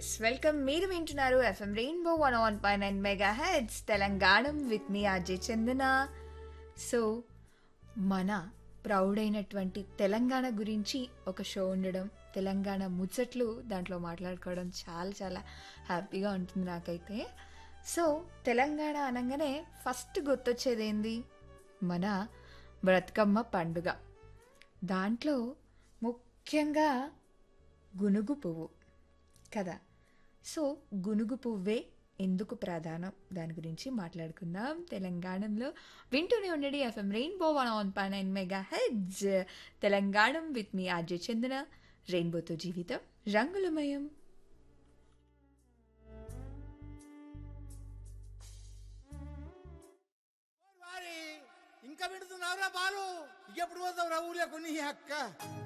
yes welcome మీరు వింటున్నారు FM rainbow one one పై nine mega heads Telangana with మీ అజయ్ చందన సో మన ప్రౌడ్ అయినటువంటి తెలంగాణ గురించి ఒక షో ఉండడం తెలంగాణ ముచ్చట్లు దాంట్లో మాట్లాడుకోవడం చాలా చాలా హ్యాపీగా ఉంటుంది నాకైతే సో తెలంగాణ అనగానే ఫస్ట్ గుర్తొచ్చేది ఏంది మన బ్రతుకమ్మ పండుగ దాంట్లో ముఖ్యంగా గునుగు పువ్వు కదా సో గునుగు పువ్వే ఎందుకు ప్రధానం దాని గురించి మాట్లాడుకుందాం తెలంగాణలో వింటూనే ఉండండి ఎఫ్ఎం రెయిన్బో వన్ ఆన్ పై nine mega heads Telangana with మీ ఆర్జే చందన రెయిన్బోతో జీవితం రంగులమయం వారి ఇంకా పెడుతున్నావురా బాలు ఎప్పుడు పోతావు రా ఊర్లో కొన్ని అక్క